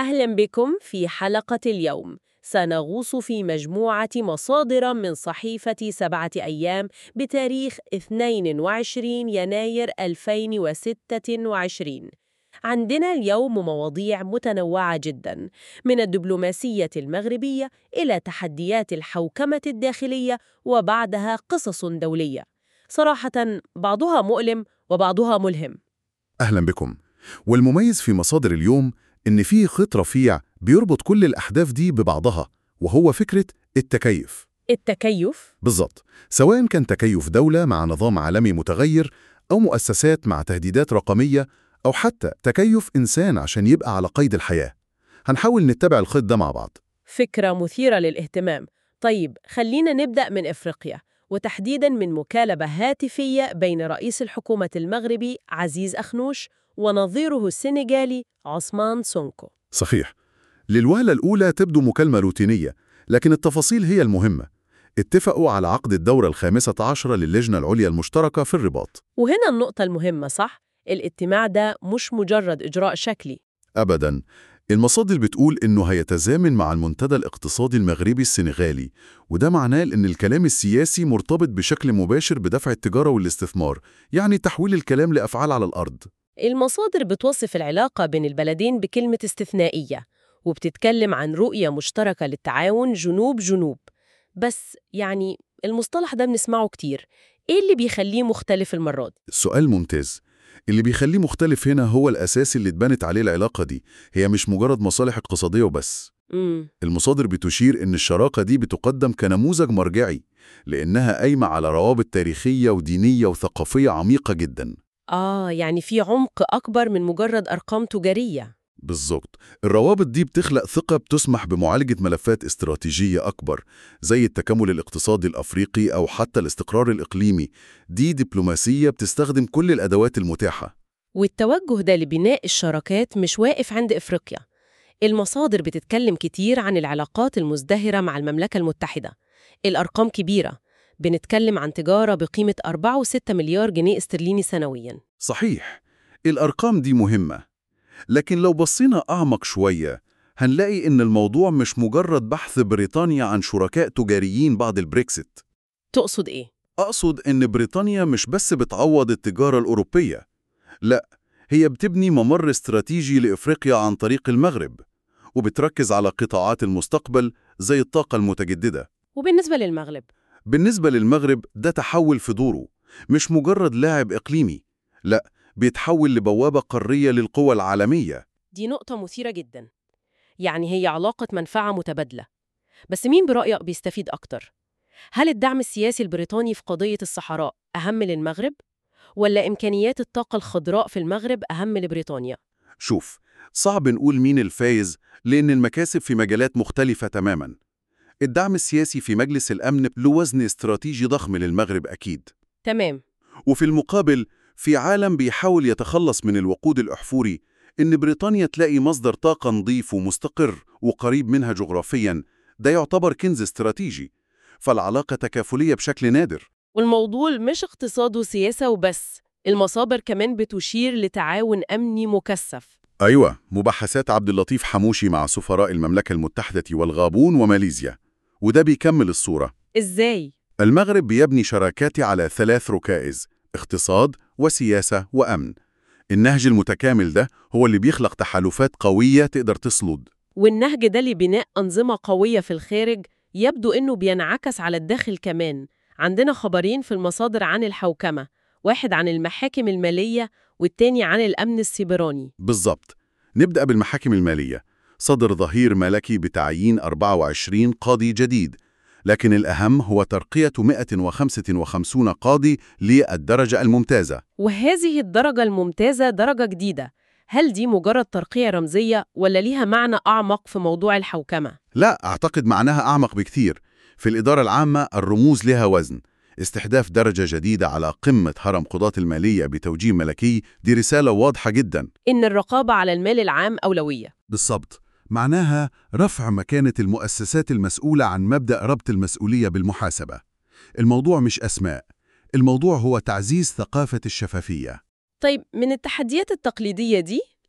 أهلا بكم في حلقة اليوم سنغوص في مجموعة مصادر من صحيفة سبعة أيام بتاريخ 22 يناير 2026 عندنا اليوم مواضيع متنوعة جدا من الدبلوماسية المغربية إلى تحديات الحوكمة الداخلية وبعدها قصص دولية صراحة بعضها مؤلم وبعضها ملهم أهلا بكم والمميز في مصادر اليوم إن فيه خيط رفيع بيربط كل الأحداث دي ببعضها وهو فكرة التكيف التكيف بالظبط سواء كان تكيف دولة مع نظام عالمي متغير أو مؤسسات مع تهديدات رقمية أو حتى تكيف إنسان عشان يبقى على قيد الحياة هنحاول نتبع الخيط ده مع بعض فكرة مثيرة للاهتمام طيب خلينا نبدأ من إفريقيا وتحديداً من مكالمة هاتفية بين رئيس الحكومة المغربي عزيز أخنوش ونظيره السنغالي عثمان سونكو صحيح للوهلة الأولى تبدو مكالمة روتينية لكن التفاصيل هي المهمة اتفقوا على عقد الدورة الخامسة عشرة للجنة العليا المشتركة في الرباط وهنا النقطة المهمة صح؟ الاجتماع ده مش مجرد إجراء شكلي أبداً المصادر بتقول إنه هيتزامن مع المنتدى الاقتصادي المغربي السنغالي وده معناه إن الكلام السياسي مرتبط بشكل مباشر بدفع التجارة والاستثمار يعني تحويل الكلام لأفعال على الأرض المصادر بتوصف العلاقة بين البلدين بكلمة استثنائية وبتتكلم عن رؤية مشتركة للتعاون جنوب-جنوب بس يعني المصطلح ده بنسمعه كتير إيه اللي بيخليه مختلف المرة دي؟ السؤال ممتاز اللي بيخليه مختلف هنا هو الأساس اللي اتبنت عليه العلاقة دي هي مش مجرد مصالح اقتصادية وبس مم. المصادر بتشير إن الشراكة دي بتقدم كنموذج مرجعي لأنها قايمة على روابط تاريخية ودينية وثقافية عميقة جدا آه يعني في عمق أكبر من مجرد أرقام تجارية بالظبط الروابط دي بتخلق ثقة بتسمح بمعالجة ملفات استراتيجية أكبر زي التكامل الاقتصادي الأفريقي أو حتى الاستقرار الإقليمي دي دبلوماسية بتستخدم كل الأدوات المتاحة والتوجه ده لبناء الشراكات مش واقف عند إفريقيا المصادر بتتكلم كتير عن العلاقات المزدهرة مع المملكة المتحدة الأرقام كبيرة بنتكلم عن تجارة بقيمة 4.6 مليار جنيه استرليني سنوياً صحيح الأرقام دي مهمة لكن لو بصينا أعمق شوية هنلاقي إن الموضوع مش مجرد بحث بريطانيا عن شركاء تجاريين بعد البريكسيت تقصد إيه؟ أقصد إن بريطانيا مش بس بتعوض التجارة الأوروبية لا هي بتبني ممر استراتيجي لإفريقيا عن طريق المغرب وبتركز على قطاعات المستقبل زي الطاقة المتجددة وبالنسبة للمغرب بالنسبة للمغرب ده تحول في دوره مش مجرد لاعب إقليمي لا بيتحول لبوابة قارية للقوى العالمية دي نقطة مثيرة جدا يعني هي علاقة منفعة متبادلة بس مين برأيك بيستفيد أكتر؟ هل الدعم السياسي البريطاني في قضية الصحراء أهم للمغرب؟ ولا إمكانيات الطاقة الخضراء في المغرب أهم لبريطانيا؟ شوف صعب نقول مين الفايز لأن المكاسب في مجالات مختلفة تماما الدعم السياسي في مجلس الأمن له وزن استراتيجي ضخم للمغرب أكيد تمام وفي المقابل في عالم بيحاول يتخلص من الوقود الأحفوري إن بريطانيا تلاقي مصدر طاقة نظيف ومستقر وقريب منها جغرافياً ده يعتبر كنز استراتيجي فالعلاقة تكافلية بشكل نادر والموضوع مش اقتصاد وسياسة وبس المصادر كمان بتشير لتعاون أمني مكثف أيوة مباحثات عبد اللطيف حموشي مع سفراء المملكة المتحدة والغابون وماليزيا وده بيكمل الصورة إزاي؟ المغرب بيبني شراكات على ثلاث ركائز اقتصاد وسياسة وأمن النهج المتكامل ده هو اللي بيخلق تحالفات قوية تقدر تصلد والنهج ده لبناء أنظمة قوية في الخارج يبدو إنه بينعكس على الداخل كمان عندنا خبرين في المصادر عن الحوكمة واحد عن المحاكم المالية والتاني عن الأمن السيبراني بالظبط نبدأ بالمحاكم المالية صدر ظهير ملكي بتعيين 24 قاضي جديد لكن الأهم هو ترقية 155 قاضي للدرجة الممتازة وهذه الدرجة الممتازة درجة جديدة هل دي مجرد ترقية رمزية ولا ليها معنى أعمق في موضوع الحوكمة؟ لا أعتقد معناها أعمق بكثير في الإدارة العامة الرموز لها وزن استحداث درجة جديدة على قمة هرم قضاة المالية بتوجيه ملكي دي رسالة واضحة جدا إن الرقابة على المال العام أولوية بالضبط معناها رفع مكانة المؤسسات المسؤولة عن مبدأ ربط المسؤولية بالمحاسبة الموضوع مش أسماء الموضوع هو تعزيز ثقافة الشفافية طيب من التحديات التقليدية دي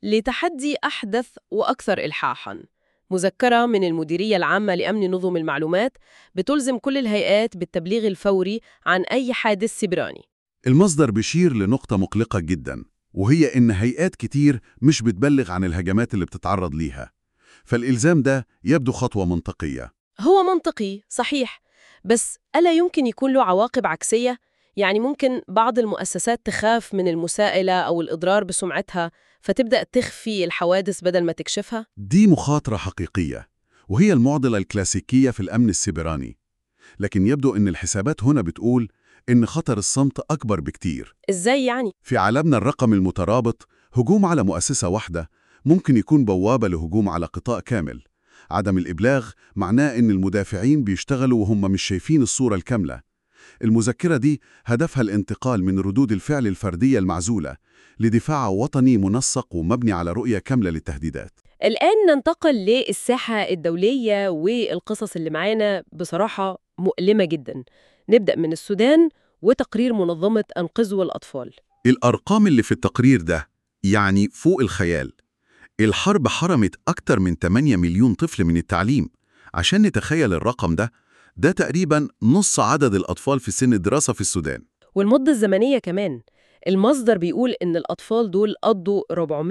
لتحدي أحدث وأكثر إلحاحاً مذكرة من المديرية العامة لأمن نظم المعلومات بتلزم كل الهيئات بالتبليغ الفوري عن أي حادث سيبراني المصدر بيشير لنقطة مقلقة جدا وهي إن هيئات كتير مش بتبلغ عن الهجمات اللي بتتعرض ليها فالإلزام ده يبدو خطوة منطقية هو منطقي صحيح بس ألا يمكن يكون له عواقب عكسية؟ يعني ممكن بعض المؤسسات تخاف من المساءلة أو الإضرار بسمعتها فتبدأ تخفي الحوادث بدل ما تكشفها؟ دي مخاطرة حقيقية وهي المعضلة الكلاسيكية في الأمن السيبراني لكن يبدو أن الحسابات هنا بتقول إن خطر الصمت أكبر بكتير إزاي يعني؟ في عالمنا الرقمي المترابط هجوم على مؤسسة واحدة ممكن يكون بوابة لهجوم على قطاع كامل عدم الإبلاغ معناه إن المدافعين بيشتغلوا وهم مش شايفين الصورة الكاملة المذكرة دي هدفها الانتقال من ردود الفعل الفردية المعزولة لدفاع وطني منسق ومبني على رؤية كاملة للتهديدات الآن ننتقل للساحة الدولية والقصص اللي معانا بصراحة مؤلمة جدا نبدأ من السودان وتقرير منظمة أنقذوا الأطفال الأرقام اللي في التقرير ده يعني فوق الخيال الحرب حرمت أكتر من 8 مليون طفل من التعليم عشان نتخيل الرقم ده ده تقريبا نص عدد الأطفال في سن الدراسة في السودان والمدة الزمنية كمان المصدر بيقول إن الأطفال دول قضوا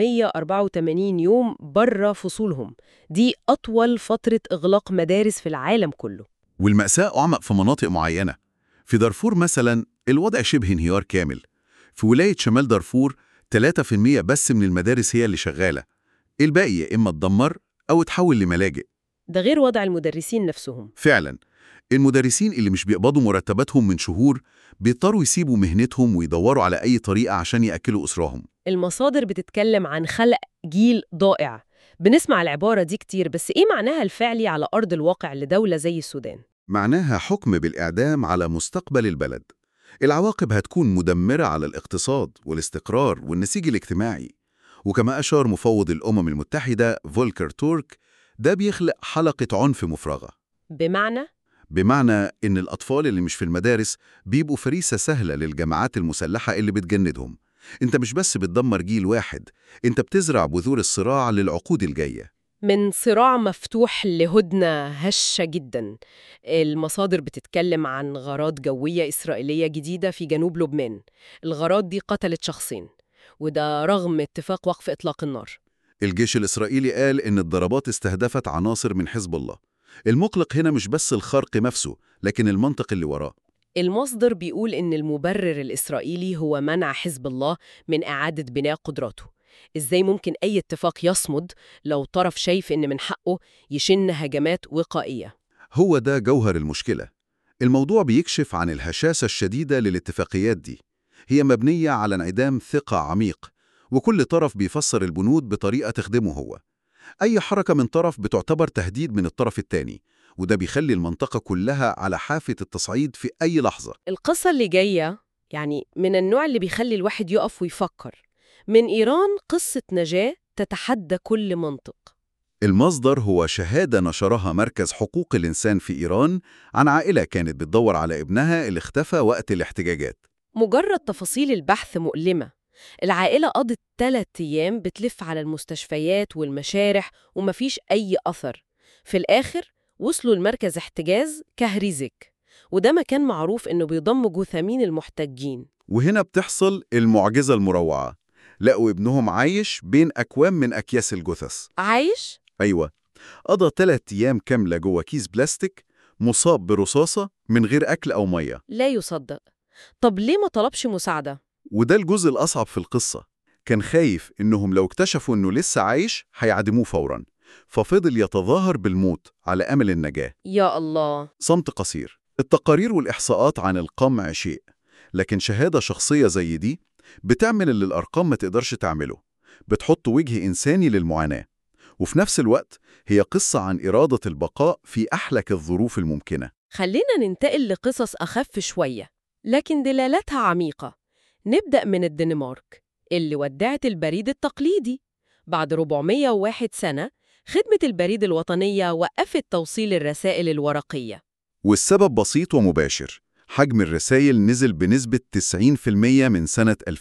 484 يوم بره فصولهم دي أطول فترة إغلاق مدارس في العالم كله والمأساة أعمق في مناطق معينة في دارفور مثلا الوضع شبه انهيار كامل في ولاية شمال دارفور 3% بس من المدارس هي اللي شغالة الباقي يا إما اتدمر أو اتحول لملاجئ ده غير وضع المدرسين نفسهم فعلا المدرسين اللي مش بيقبضوا مرتباتهم من شهور بيضطروا يسيبوا مهنتهم ويدوروا على أي طريقة عشان يأكلوا أسرهم المصادر بتتكلم عن خلق جيل ضائع بنسمع العبارة دي كتير بس إيه معناها الفعلي على أرض الواقع لدولة زي السودان؟ معناها حكم بالإعدام على مستقبل البلد العواقب هتكون مدمرة على الاقتصاد والاستقرار والنسيج الاجتماعي وكما أشار مفوض الأمم المتحدة فولكر تورك ده بيخلق حلقة عنف مفرغة بمعنى بمعنى إن الأطفال اللي مش في المدارس بيبقوا فريسة سهلة للجماعات المسلحة اللي بتجندهم انت مش بس بتدمر جيل واحد انت بتزرع بذور الصراع للعقود الجاية من صراع مفتوح لهدنة هشة جدا المصادر بتتكلم عن غارات جوية إسرائيلية جديدة في جنوب لبنان الغارات دي قتلت شخصين وده رغم اتفاق وقف إطلاق النار الجيش الإسرائيلي قال إن الضربات استهدفت عناصر من حزب الله المقلق هنا مش بس الخرق نفسه لكن المنطق اللي وراه المصدر بيقول إن المبرر الإسرائيلي هو منع حزب الله من إعادة بناء قدراته إزاي ممكن أي اتفاق يصمد لو طرف شايف إن من حقه يشن هجمات وقائية هو ده جوهر المشكلة الموضوع بيكشف عن الهشاشة الشديدة للاتفاقيات دي هي مبنية على انعدام ثقة عميق وكل طرف بيفسر البنود بطريقة تخدمه هو أي حركة من طرف بتعتبر تهديد من الطرف الثاني وده بيخلي المنطقة كلها على حافة التصعيد في أي لحظة القصة اللي جاية يعني من النوع اللي بيخلي الواحد يقف ويفكر من إيران قصة نجاة تتحدى كل منطق المصدر هو شهادة نشرها مركز حقوق الإنسان في إيران عن عائلة كانت بتدور على ابنها اللي اختفى وقت الاحتجاجات مجرد تفاصيل البحث مؤلمة العائلة قضت ثلاث أيام بتلف على المستشفيات والمشارح ومفيش أي أثر في الآخر وصلوا لمركز احتجاز كهريزك وده مكان معروف إنه بيضم جثامين المحتجين وهنا بتحصل المعجزة المروعة لقوا ابنهم عايش بين أكوام من أكياس الجثث عايش؟ أيوة قضى ثلاث أيام كاملة جوه كيس بلاستيك مصاب برصاصة من غير أكل أو مية لا يصدق طب ليه ما طلبش مساعدة؟ وده الجزء الأصعب في القصة كان خايف إنهم لو اكتشفوا إنه لسه عايش هيعدموه فوراً ففضل يتظاهر بالموت على أمل النجاة يا الله صمت قصير التقارير والإحصاءات عن القمع شيء لكن شهادة شخصية زي دي بتعمل اللي الأرقام ما تقدرش تعمله بتحط وجه إنساني للمعاناة وفي نفس الوقت هي قصة عن إرادة البقاء في أحلك الظروف الممكنة خلينا ننتقل لقصص أخف شوية لكن دلالتها عميقة نبدأ من الدنمارك اللي ودعت البريد التقليدي بعد 401 سنة خدمة البريد الوطنية وقفت توصيل الرسائل الورقية والسبب بسيط ومباشر حجم الرسائل نزل بنسبة 90% من سنة 2000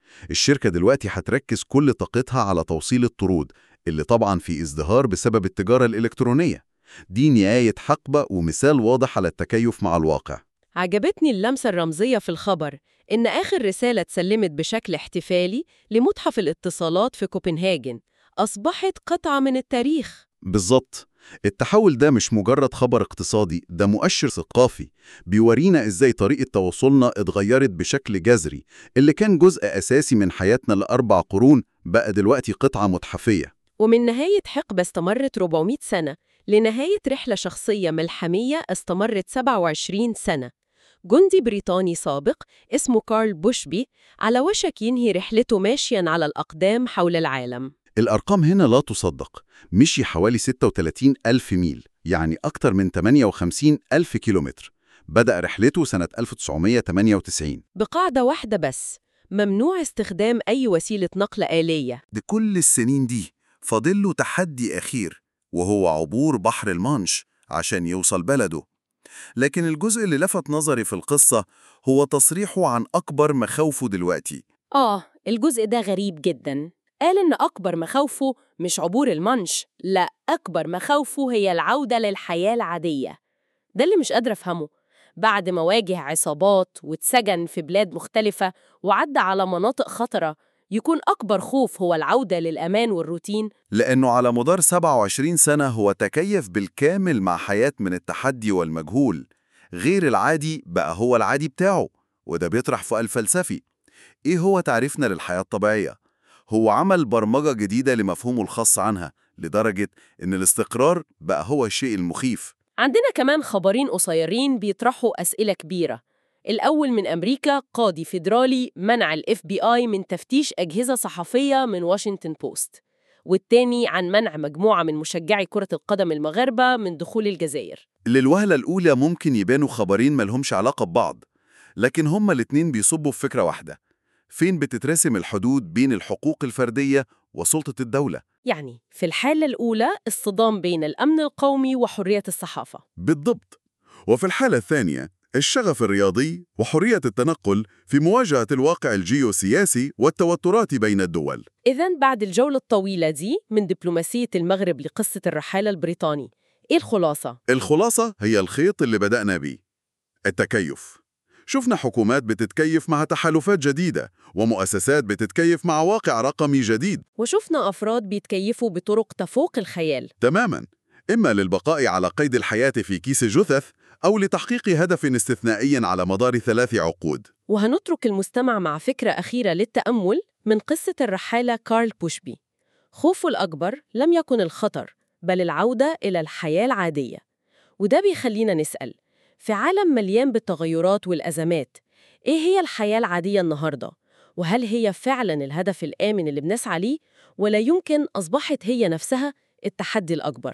الشركة دلوقتي هتركز كل طاقتها على توصيل الطرود اللي طبعا في ازدهار بسبب التجارة الإلكترونية دي نهاية حقبة ومثال واضح على التكيف مع الواقع عجبتني اللمسة الرمزية في الخبر إن آخر رسالة اتسلمت بشكل احتفالي لمتحف الاتصالات في كوبنهاجن أصبحت قطعة من التاريخ بالظبط التحول ده مش مجرد خبر اقتصادي ده مؤشر ثقافي بيورينا ازاي طريقة تواصلنا اتغيرت بشكل جذري اللي كان جزء أساسي من حياتنا لأربع قرون بقى دلوقتي قطعة متحفية ومن نهاية حقبة استمرت 400 سنة لنهاية رحلة شخصية ملحمية استمرت 27 سنة جندي بريطاني سابق اسمه كارل بوشبي على وشك ينهي رحلته ماشياً على الأقدام حول العالم الأرقام هنا لا تصدق مشي حوالي 36 ألف ميل يعني أكتر من 58 ألف كيلومتر بدأ رحلته سنة 1998 بقاعدة واحدة بس ممنوع استخدام أي وسيلة نقل آلية بكل السنين دي فاضل له تحدي أخير وهو عبور بحر المانش عشان يوصل بلده لكن الجزء اللي لفت نظري في القصة هو تصريحه عن أكبر مخاوفه دلوقتي آه الجزء ده غريب جدا قال إن أكبر مخاوفه مش عبور المانش لا أكبر مخاوفه هي العودة للحياة العادية ده اللي مش قادرة أفهمه بعد ما واجه عصابات واتسجن في بلاد مختلفة وعدى على مناطق خطرة يكون أكبر خوف هو العودة للأمان والروتين لأنه على مدار 27 سنة هو تكيف بالكامل مع حياة من التحدي والمجهول غير العادي بقى هو العادي بتاعه وده بيطرح سؤال فلسفي إيه هو تعريفنا للحياة الطبيعية؟ هو عمل برمجة جديدة لمفهومه الخاص عنها لدرجة إن الاستقرار بقى هو الشيء المخيف عندنا كمان خبرين قصيرين بيطرحوا أسئلة كبيرة الأول من أمريكا قاضي فيدرالي منع ال FBI من تفتيش أجهزة صحفية من واشنطن بوست والتاني عن منع مجموعة من مشجعي كرة القدم المغاربة من دخول الجزائر للوهلة الأولى ممكن يبانوا خبرين ملهمش علاقة ببعض لكن هما الاتنين بيصبوا في فكرة واحدة فين بتترسم الحدود بين الحقوق الفردية وسلطة الدولة يعني في الحالة الأولى الصدام بين الأمن القومي وحرية الصحافة بالضبط وفي الحالة الثانية الشغف الرياضي وحرية التنقل في مواجهة الواقع الجيوسياسي والتوترات بين الدول إذا بعد الجولة الطويلة دي من دبلوماسية المغرب لقصة الرحالة البريطاني إيه الخلاصة؟ الخلاصة هي الخيط اللي بدأنا بيه التكيف شفنا حكومات بتتكيف مع تحالفات جديدة ومؤسسات بتتكيف مع واقع رقمي جديد وشفنا أفراد بيتكيفوا بطرق تفوق الخيال تماما إما للبقاء على قيد الحياة في كيس جثث أو لتحقيق هدف استثنائي على مدار ثلاث عقود وهنترك المستمع مع فكرة أخيرة للتأمل من قصة الرحالة كارل بوشبي خوفه الأكبر لم يكن الخطر بل العودة إلى الحياة العادية وده بيخلينا نسأل في عالم مليان بالتغيرات والأزمات إيه هي الحياة العادية النهاردة؟ وهل هي فعلاً الهدف الآمن اللي بنسعى ليه؟ ولا يمكن أصبحت هي نفسها التحدي الأكبر؟